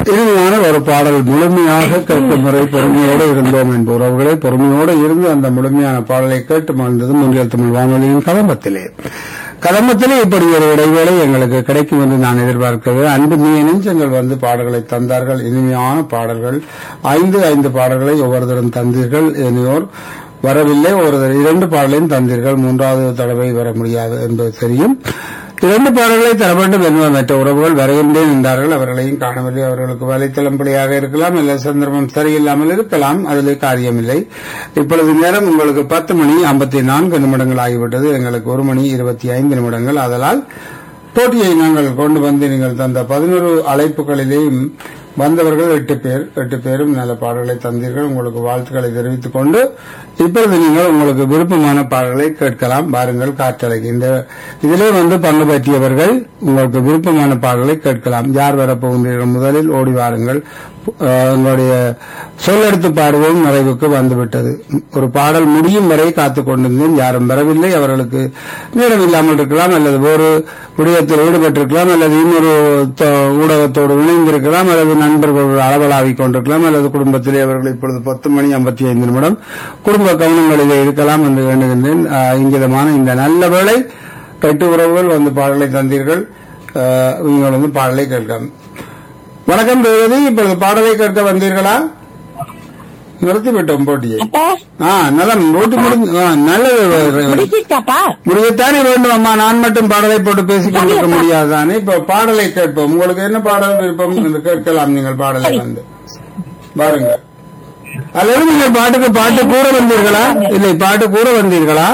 இனிமையான ஒரு பாடல் முழுமையாக கேட்கும் முறை பொறுமையோடு இருந்தோம் என்ற உறவுகளை பொறுமையோடு இருந்து அந்த முழுமையான பாடலை கேட்டு மகிழ்ந்தது முன்னில் தமிழ் வானொலியின் கதம்பத்திலே கதம்பத்திலே இப்படி ஒரு இடைவேளை எங்களுக்கு கிடைக்கும் என்று நான் எதிர்பார்க்கிறேன் அன்பு மீ நெஞ்சங்கள் வந்து பாடல்களை தந்தார்கள் இனிமையான பாடல்கள் ஐந்து ஐந்து பாடல்களை ஒவ்வொருத்தரும் தந்தீர்கள் இனியோர் வரவில்லை ஒரு இரண்டு பாடலையும் தந்தீர்கள் மூன்றாவது தடவை வர முடியாது என்பது தெரியும் இரண்டு பாடல்களை தர வேண்டும் என்பது மற்ற உறவுகள் வருகின்றேன் என்றார்கள் அவர்களையும் காணவில்லை அவர்களுக்கு வலைத்தளம் பிழையாக இருக்கலாம் இல்லை சந்தர்ப்பம் சரியில்லாமல் இருக்கலாம் அதில் காரியமில்லை இப்பொழுது நேரம் உங்களுக்கு பத்து மணி ஐம்பத்தி நான்கு நிமிடங்கள் ஆகிவிட்டது எங்களுக்கு ஒரு மணி இருபத்தி ஐந்து நிமிடங்கள் அதனால் போட்டியை நாங்கள் கொண்டு வந்து நீங்கள் தந்த பதினோரு அழைப்புகளிலேயும் வந்தவர்கள் எட்டு பேர் எட்டு பேரும் நல்ல பாடல்களை தந்தீர்கள் உங்களுக்கு வாழ்த்துக்களை தெரிவித்துக் கொண்டு இப்பொழுது நீங்கள் உங்களுக்கு விருப்பமான பாடல்களை கேட்கலாம் பாருங்கள் காற்றலைக்கு இந்த இதிலே வந்து பங்கு பற்றியவர்கள் உங்களுக்கு விருப்பமான பாடல்களை கேட்கலாம் யார் வரப்போகின்றீர்கள் முதலில் ஓடி வாருங்கள் அஹ், உங்களுடைய சொல்லெடுத்து பாடுவோம் நிறைவுக்கு வந்துவிட்டது ஒரு பாடல் முடியும் வரை காத்துக் கொண்டிருந்தேன் யாரும் வரவில்லை அவர்களுக்கு நேரம் இல்லாமல் இருக்கலாம் அல்லது வேறு விடயத்தில் ஈடுபட்டிருக்கலாம் அல்லது இன்னொரு த- ஊடகத்தோடு இணைந்திருக்கலாம் அல்லது நண்பர்கள் அளவலாவிக் கொண்டிருக்கலாம் அல்லது குடும்பத்திலே அவர்கள் இப்பொழுது பத்து மணி ஐம்பத்தி ஐந்து நிமிடம் குடும்ப கவனங்களிலே இருக்கலாம் என்று வேண்டுகின்றேன் அஹ், இங்கிதமான இந்த நல்ல வேளை கட்டு உறவுகள் வந்து பாடலை தந்தீர்கள் அஹ், நீங்கள் வந்து பாடலை கேட்கலாம் வணக்கம் ரேவதி இப்பொழுது பாடலை கேட்க வந்தீர்களா நிறுத்திவிட்டோம் போட்டியை அப்பா ஆ நலம் ஓட்டு முடிஞ்சு ஆ, நல்லது ரேவதி. முடிச்சிட்டாப்பா முடியத்தானே வேண்டும் அம்மா நான் மட்டும் பாடலை போட்டு பேசிக் கொண்டிருக்க முடியாதுதானே இப்ப பாடலை கேட்போம் உங்களுக்கு என்ன பாடல் விருப்பம் என்று கேட்கலாம் நீங்கள் பாடலை வந்து பாருங்க அல்லது நீங்கள் பாட்டுக்கு பாட்டு கூற வந்தீர்களா இல்லை பாட்டு கூற வந்தீர்களா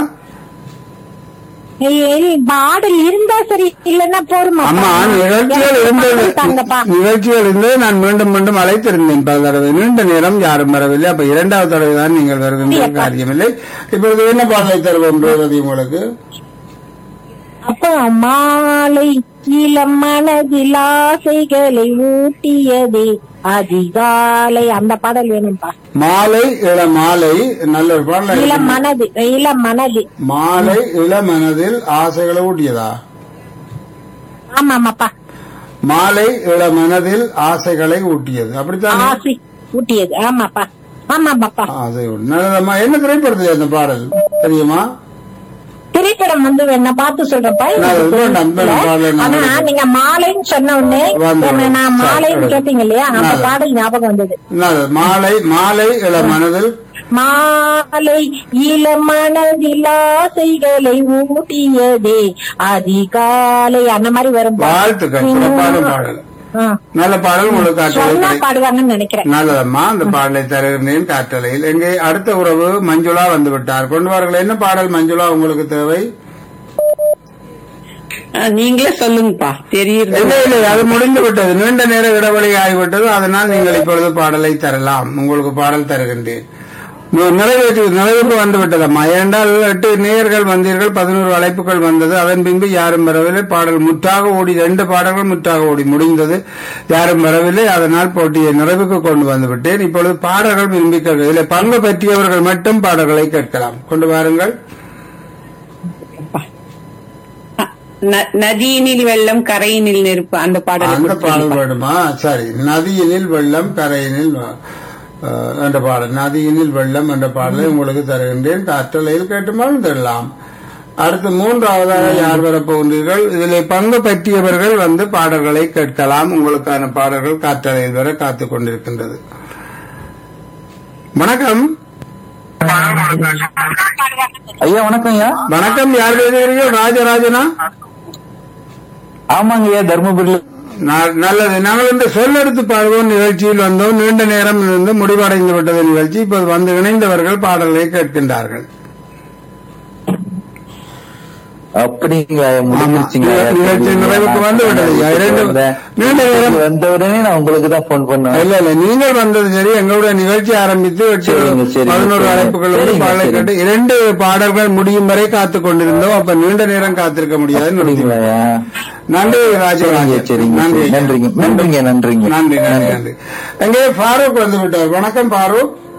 பாடல் இருந்தா சரி இல்லன்னா போருமா அம்மா நிகழ்ச்சிகள் இருந்தது தாங்கப்பா நிகழ்ச்சிகள் இருந்தது நான் மீண்டும் மீண்டும் அழைத்திருந்தேன் பல தடவை நீண்ட நேரம் யாரும் வரவில்லை அப்ப இரண்டாவது தடவை தான் நீங்கள் வருகின்ற காரியமில்லை இப்பொழுது என்ன பாடலை தருவோம் ரேவதி உங்களுக்கு அப்பா மாலை இளம் மனதில் ஆசைகளை ஊட்டியதே அதிகாலை அந்த பாடல் வேணும்பா மாலை இள மாலை நல்ல ஒரு பாடல் இளம் மனது இளம் மனது மாலை இளமனதில் ஆசைகளை ஊட்டியதா ஆமா ஆமாப்பா மாலை இளமனதில் ஆசைகளை ஊட்டியது அப்படித்தான் ஆசை ஊட்டியது ஆமாப்பா ஆமாப்பாப்பா ஆசை ஊட்டி நல்லதம்மா என்ன திரைப்படத்தில் அந்த பாடல் தெரியுமா திரைப்படம் வந்து என்ன பார்த்து சொல்றப்பா எனக்கு நான் வேண்டாம், வேண்டாம், பாடல் நான் ஆனா நீங்க மாலைன்னு சொன்ன உடனே வந்து, என்ன நான் சரி, மாலைன்னு சரி. கேட்டீங்க இல்லையா அந்த நல்லது. பாடல் ஞாபகம் வந்தது நல்லது. மாலை மாலை இளமனதில் மாலை இளமனதில் ஆசைகளை ஊட்டியதே அதிகாலை அந்த மாதிரி வரும் பா. வாழ்த்துக்கள் சிறப்பான பாடல் ஆ. நல்ல பாடல் உங்களுக்கு சொன்னா காற்றலை பாடுவாங்கன்னு நினைக்கிறேன் நல்லதம்மா அந்த பாடலை தருகின்றேன் காற்றலையில் எங்கே அடுத்த உறவு மஞ்சுளா வந்து விட்டார் கொண்டு வாருங்கள் என்ன பாடல் மஞ்சுளா உங்களுக்கு தேவை அஹ் நீங்களே சொல்லுங்கப்பா தெரியுது இல்லை இல்லை அது முடிந்து விட்டது நீண்ட நேர இடைவெளி ஆகிவிட்டது அதனால் நீங்கள் இப்பொழுது பாடலை தரலாம் உங்களுக்கு பாடல் தருகின்றேன் நி- நிறைவேற்று நிறைவுக்கு வந்து விட்டதம்மா ஏனென்றால் எட்டு நேயர்கள் வந்தீர்கள் பதினோரு அழைப்புகள் வந்தது அதன் பின்பு யாரும் வரவில்லை பாடல் முற்றாக ஓடி ரெண்டு பாடல்கள் முற்றாக ஓடி முடிந்தது யாரும் வரவில்லை அதனால் போட்டியை நிறைவுக்கு கொண்டு வந்து விட்டேன் இப்பொழுது பாடல்கள் விரும்பி கேட்க இதில் பங்கு பற்றியவர்கள் மட்டும் பாடல்களை கேட்கலாம் கொண்டு வாருங்கள் ந- நதியினில் வெள்ளம் கரையினில் நெருப்பு அந்த பாடல் அந்த பாடல் வேணுமா சரி நதியினில் வெள்ளம் கரையினில் வ- அஹ், என்ற பாடல் நதியினில் வெள்ளம் என்ற பாடலை உங்களுக்கு தருகின்றேன் காற்றலையில் கேட்டு மறந்துடலாம் அடுத்து மூன்றாவதாக யார் வரப்போகின்றீர்கள் இதில் பங்கு பற்றியவர்கள் வந்து பாடல்களை கேட்கலாம் உங்களுக்கான பாடல்கள் காற்றலையில் வர காத்துக் கொண்டிருக்கின்றது வணக்கம் ஐயா வணக்கம் ஐயா வணக்கம் யார் பேசுகிறீர்கள் ராஜராஜனா ஆமாங்க ஐயா தர்மபுரியில நா- நல்லது நாங்கள் இந்த சொல்லெடுத்து பாடுவோம் நிகழ்ச்சியில் வந்தோம் நீண்ட நேரம் இருந்து முடிவடைந்து விட்டது நிகழ்ச்சி இப்போது வந்து இணைந்தவர்கள் பாடல்களை கேட்கின்றார்கள் அப்படிங்களா ஐயா, முடிஞ்சிருச்சுங்க ஐயா. நிகழ்ச்சி நிறைவுக்கு வந்து விட்டது ஐயா. இரண்டு- நீண்ட நேரம் வந்த உடனே நான் உங்களுக்கு தான் போன் பண்ணேன் இல்ல இல்ல நீங்கள் வந்தது சரி எங்களுடைய நிகழ்ச்சி ஆரம்பித்து எட்டு சரிங்க, சரிங்க, பதினோரு சரிங்க. அழைப்புகள் வந்து சரிங்க, பாடலை சரிங்க. கேட்டு இரண்டு பாடல்கள் முடியும் வரை காத்துக் கொண்டிருந்தோம் அப்ப நீண்ட நேரம் காத்திருக்க முடியாது அப்படிங்களா ஐயா? நன்றி சரிங்க ராஜராஜன் சரிங்க நன்றி நன்றிங்க நன்றிங்க நன்றிங்க நன்றி நன்றி நன்றி எங்கே ஃபாரூக் வந்து விட்டார் வணக்கம் ஃபாரூக்